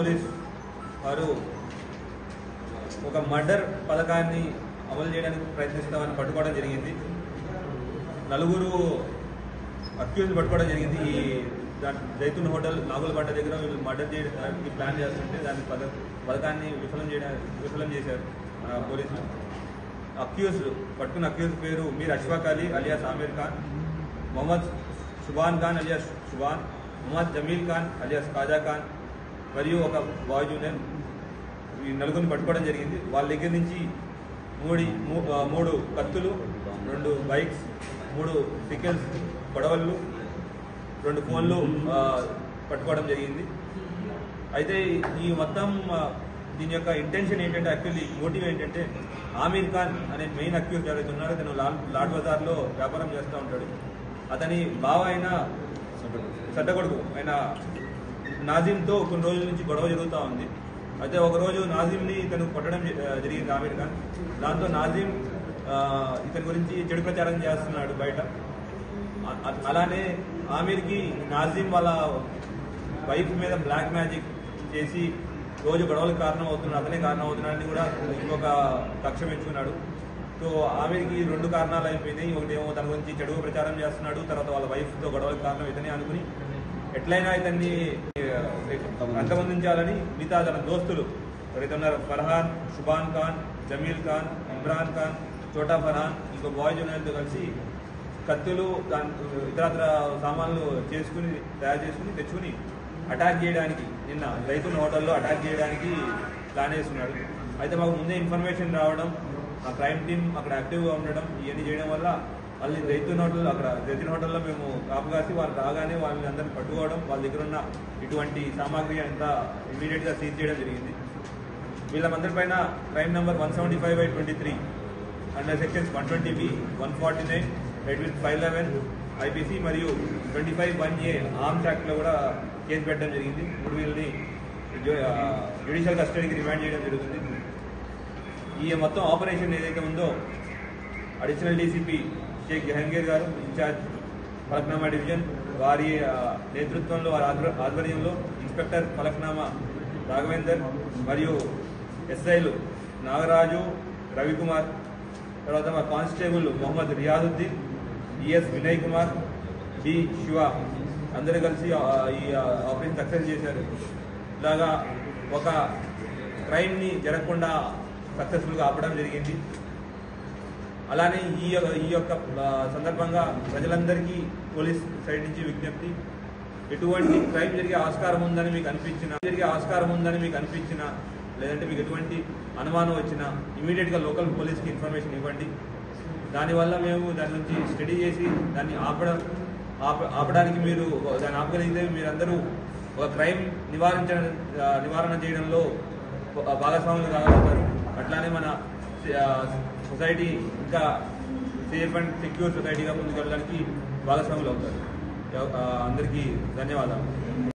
police వారు ఒక murder పథకాన్ని అమలు చేయడానికి ప్రయత్నిస్తామని పట్టుకోవడం జరిగింది నలుగురు అక్యూజ్ పట్టుకోవడం జరిగింది ఈ దాని జైతున్ హోటల్ నాగులబండ దగ్గర వీళ్ళు మర్డర్ చేయడానికి ప్లాన్ చేస్తుంటే దాని పథ పథకాన్ని విఫలం చేయడానికి విఫలం చేశారు ఆ, పోలీసులు అక్యూజ్ పట్టుకున్న అక్యూజ్ పేరు Mir Ashfaq Ali alias Aamir Khan Mohammed Shuban Khan alias Shuban Mohammed Jameel Khan alias Khaja Khan మరియు ఒక బాయ్ జూనియర్ ఈ నలుగురిని పట్టుకోవడం జరిగింది వాళ్ళ దగ్గర నుంచి మూడి మూ- ఆ, మూడు కత్తులు రెండు బైక్స్ మూడు పికెల్స్ గొడవలు రెండు ఫోన్లు ఆ, పట్టుకోవడం జరిగింది అయితే ఈ మొత్తం ఆ, దీని యొక్క ఇంటెన్షన్ ఏంటంటే యాక్చువల్లీ మోటివ్ ఏంటంటే ఆమీర్ ఖాన్ అనే మెయిన్ అక్యూజ్ ఎవరైతే ఉన్నాడో తను లాల్ లాడ్ బజార్లో వ్యాపారం చేస్తూ ఉంటాడు అతని బావ అయిన సడ్డగొడుకు ఆయన నాజిమ్తో కొన్ని రోజుల నుంచి గొడవ జరుగుతూ ఉంది అయితే ఒకరోజు నాజిమ్ని ఇతను కొట్టడం జ- జరిగింది ఆమీర్ ఖాన్ దాంతో నాజిమ్ ఆ, ఇతని గురించి చెడు ప్రచారం చేస్తున్నాడు బయట అ- అ- అలానే ఆమీర్కి నాజిమ్ వాళ్ళ వైఫ్ మీద బ్లాక్ మ్యాజిక్ చేసి రోజు గొడవలకు కారణం అవుతున్నాడు అతనే కారణం అవుతున్నాడని కూడా ఇంకొక కక్ష పెంచుకున్నాడు సో ఆమెకి రెండు కారణాలు అయిపోయినాయి ఒకటి ఏమో తన గురించి చెడు ప్రచారం చేస్తున్నాడు తర్వాత వాళ్ళ వైఫ్తో గొడవలకు కారణం ఇతనే అనుకుని ఎట్లయినా ఇతన్ని ఆ, అంతమొందించాలని మిగతా తన దోస్తులు ఎవరైతే ఉన్నారో ఫర్హాన్ షుబాన్ ఖాన్ జమీల్ ఖాన్ ఇమ్రాన్ ఖాన్ చోటా ఫర్హాన్ ఇంకో బాయ్ జూనియర్తో కలిసి కత్తులు దాని ఇతరత్ర సామాన్లు చేసుకుని తయారు చేసుకుని తెచ్చుకుని అటాక్ చేయడానికి నిన్న రైతుల హోటల్లో అటాక్ చేయడానికి ప్లాన్ చేస్తున్నాడు అయితే మాకు ముందే ఇన్ఫర్మేషన్ రావడం ఆ క్రైమ్ టీం అక్కడ యాక్టివ్గా ఉండడం ఇవన్నీ చేయడం వల్ల మళ్ళీ రైతుల హోటల్ అక్కడ రైతుల హోటల్లో మేము కాపు కాసి వాళ్ళు రాగానే వాళ్ళని అందరిని పట్టుకోవడం వాళ్ళ దగ్గర ఉన్న ఇటువంటి సామాగ్రి అంతా ఇమీడియట్గా సీజ్ చేయడం జరిగింది వీళ్ళందరి పైన crime number one seventy five by twenty three under sections one twenty B one forty nine read with five eleven IPC మరియు twenty five one A arms యాక్ట్లో కూడా కేసు పెట్టడం జరిగింది ఇప్పుడు వీళ్ళని జ్యుడిషియల్ కస్టడీకి రిమాండ్ చేయడం జరుగుతుంది ఈ మొత్తం ఆపరేషన్ ఏదైతే ఉందో అడిషనల్ డీసీపీ షేక్ జహంగీర్ గారు ఇన్ఛార్జ్ ఫలక్నామా డివిజన్ వారి ఆ, నేతృత్వంలో వారి ఆధ్వ- ఆధ్వర్యంలో ఇన్స్పెక్టర్ ఫలక్నామా రాఘవేందర్ మరియు ఎస్ఐలు నాగరాజు రవికుమార్ తర్వాత మా constable Mohammed Riyazuddin ES Vinay Kumar D Shiva అందరూ కలిసి ఆ, ఈ ఆ, ఆపరేషన్ సక్సెస్ చేశారు ఇలాగా ఒక క్రైమ్ని జరగకుండా సక్సెస్ఫుల్గా ఆపడం జరిగింది అలానే ఈ యొక్క- ఈ యొక్క ఆ, సందర్భంగా ప్రజలందరికీ పోలీస్ సైడ్ నుంచి విజ్ఞప్తి ఎటువంటి క్రైమ్ జరిగే ఆస్కారం ఉందని మీకు అనిపించిన జరిగే ఆస్కారం ఉందని మీకు అనిపించిన లేదంటే మీకు ఎటువంటి అనుమానం వచ్చినా ఇమీడియట్గా లోకల్ పోలీస్కి ఇన్ఫర్మేషన్ ఇవ్వండి దానివల్ల మేము దాని నుంచి స్టడీ చేసి దాన్ని ఆపడం ఆప ఆపడానికి మీరు దాన్ని ఆపగలిగితే మీరందరూ ఒక క్రైమ్ నివారించ ఆ, నివారణ చేయడంలో ఆ, భాగస్వాములు కాగలుగుతారు అట్లానే మన ఆ, సొసైటీ ఇంకా సేఫ్ అండ్ సెక్యూర్ సొసైటీగా ముందుకెళ్ళడానికి భాగస్వాములు అవుతారు ఎవ- ఆ, అందరికీ ధన్యవాదాలు